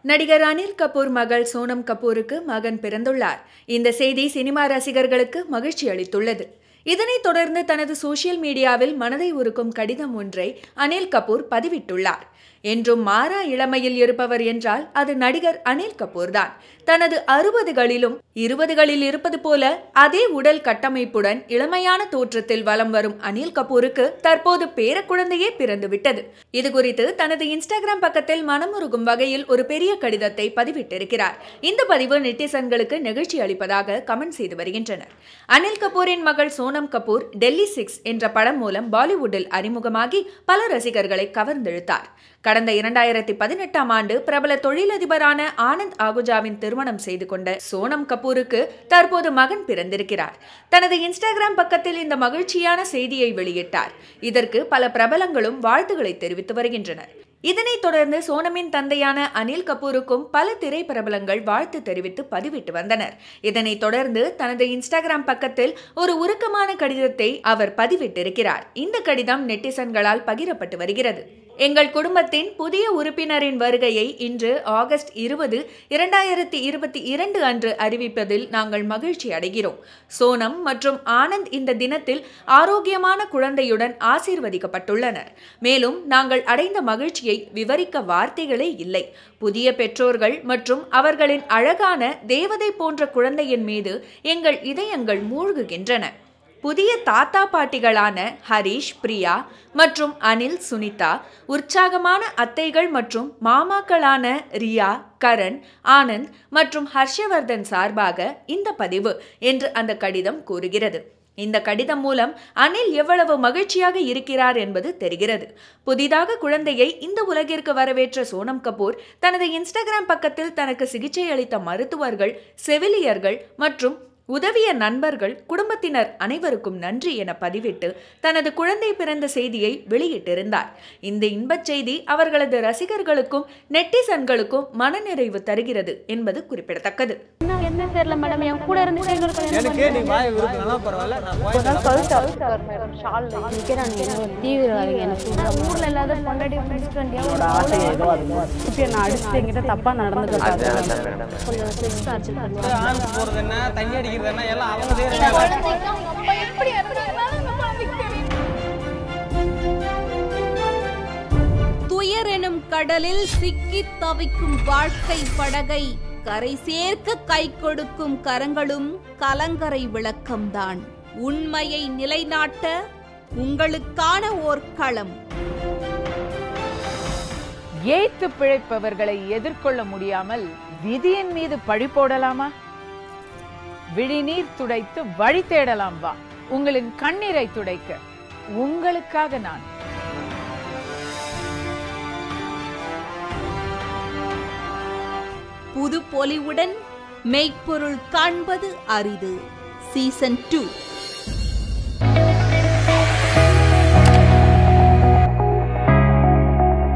நடிகர் அனில் கபூர் மகள் சோனம் கபூருக்கு மகன் பிறந்துள்ளார் இந்த செய்தி சினிமா ரசிகர்களுக்கு மகிழ்ச்சி அளித்துள்ளது இதனைத் தொடர்ந்து தனது சோசியல் மீடியாவில் மனதை உருக்கும் கடிதம் ஒன்றை அனில் கபூர் பதிவிட்டுள்ளார் என்றும் மாறா இளமையில் இருப்பவர் என்றால் அது நடிகர் அனில் கபூர் தான் தனது அறுபதுகளிலும் இருபதுகளில் இருப்பது போல அதே உடல் கட்டமைப்புடன் இளமையான தோற்றத்தில் வலம் வரும் அனில் கபூருக்கு தற்போது பேரக்குழந்தையே பிறந்துவிட்டது இது குறித்து தனது இன்ஸ்டாகிராம் பக்கத்தில் மனமுருகும் வகையில் ஒரு பெரிய கடிதத்தை பதிவிட்டிருக்கிறார் இந்த பதிவு நெட்டிசன்களுக்கு நெகிழ்ச்சி அளிப்பதாக கமெண்ட் செய்து வருகின்றனர் அனில் கபூரின் மகள் சோனம் கபூர் டெல்லி சிக்ஸ் என்ற படம் மூலம் பாலிவுட்டில் அறிமுகமாகி பல ரசிகர்களை கவர்ந்தெழுத்தார் கடந்த இரண்டாயிரத்தி பதினெட்டாம் ஆண்டு பிரபல தொழிலதிபரான ஆனந்த் ஆகுஜாவின் திருமணம் செய்து கொண்ட சோனம் கபூருக்கு தற்போது மகன் பிறந்திருக்கிறார் தனது இன்ஸ்டாகிராம் பக்கத்தில் இந்த மகிழ்ச்சியான செய்தியை வெளியிட்டார் இதற்கு பல பிரபலங்களும் வாழ்த்துக்களை தெரிவித்து வருகின்றனர் இதனைத் தொடர்ந்து சோனமின் தந்தையான அனில் கபூருக்கும் பல திரை பிரபலங்கள் வாழ்த்து தெரிவித்து பதிவிட்டு வந்தனர் இதனைத் தொடர்ந்து தனது இன்ஸ்டாகிராம் பக்கத்தில் ஒரு உருக்கமான கடிதத்தை அவர் பதிவிட்டிருக்கிறார் இந்த கடிதம் நெட்டிசன்களால் பகிரப்பட்டு வருகிறது எங்கள் குடும்பத்தின் புதிய உறுப்பினரின் வருகையை இன்று ஆகஸ்ட் இருபது இரண்டாயிரத்தி இருபத்தி இரண்டு அன்று அறிவிப்பதில் நாங்கள் மகிழ்ச்சி அடைகிறோம் சோனம் மற்றும் ஆனந்த் இந்த தினத்தில் ஆரோக்கியமான குழந்தையுடன் ஆசீர்வதிக்கப்பட்டுள்ளனர் மேலும் நாங்கள் அடைந்த மகிழ்ச்சியை விவரிக்க வார்த்தைகளே இல்லை புதிய பெற்றோர்கள் மற்றும் அவர்களின் அழகான தேவதை போன்ற குழந்தையின் மீது எங்கள் இதயங்கள் மூழ்குகின்றன புதிய தாத்தா பாட்டிகளான ஹரிஷ் பிரியா மற்றும் அனில் சுனிதா உற்சாகமான அத்தைகள் மற்றும் மாமாக்களான ரியா கரண் ஆனந்த் மற்றும் ஹர்ஷவர்தன் சார்பாக இந்த பதிவு என்று அந்த கடிதம் கூறுகிறது இந்த கடிதம் மூலம் அனில் எவ்வளவு மகிழ்ச்சியாக இருக்கிறார் என்பது தெரிகிறது புதிதாக குழந்தையை இந்த உலகிற்கு வரவேற்ற சோனம் கபூர் தனது இன்ஸ்டாகிராம் பக்கத்தில் தனக்கு சிகிச்சை அளித்த மருத்துவர்கள் செவிலியர்கள் மற்றும் உதவிய நண்பர்கள் குடும்பத்தினர் அனைவருக்கும் நன்றி என பதிவிட்டு தனது குழந்தை பிறந்த செய்தியை வெளியிட்டிருந்தார் இந்த இன்பச் செய்தி அவர்களது ரசிகர்களுக்கும் நெட்டிசன்களுக்கும் மனநிறைவு தருகிறது என்பது குறிப்பிடத்தக்கது என்ன தெரியல மேடம் என் கூட இருந்து இன்னொரு கல்யாணம் எனக்கு நீ வாய் விருப்பம் பரவாயில்ல நான் ஒரு நாள் கழுத்து கவர் மேடம் ஷால் நிற்கிறேன் என்ன தீவிரவாதி எனக்கு ஊர்ல இல்லாத பொண்டாடி பிடிச்சிட்டு வண்டியா ஆசை ஏதோ அது இப்போ நான் அடிச்சுட்டு என்கிட்ட தப்பா நடந்துக்கிட்டாங்க கொஞ்சம் செக்ஸ் ஆச்சு ஆண் போறது என்ன தண்ணி அடிக்கிறது என்ன எல்லாம் அவங்க செய்யறாங்க எப்படி எப்படி துயர் எனும் கடலில் சிக்கித் தவிக்கும் வாழ்க்கை படகை கரை சேர்க்க கை கொடுக்கும் கரங்களும் கலங்கரை விளக்கம்தான் உண்மையை நிலைநாட்ட உங்களுக்கான ஓர் களம் ஏய்த்து பிழைப்பவர்களை எதிர்கொள்ள முடியாமல் விதியின் மீது பழி போடலாமா விழிநீர் துடைத்து வழி தேடலாம் வா உங்களின் கண்ணீரை துடைக்க உங்களுக்காக நான் புது பொலிவுடன் மெய்ப்பொருள் காண்பது அரிது சீசன் டூ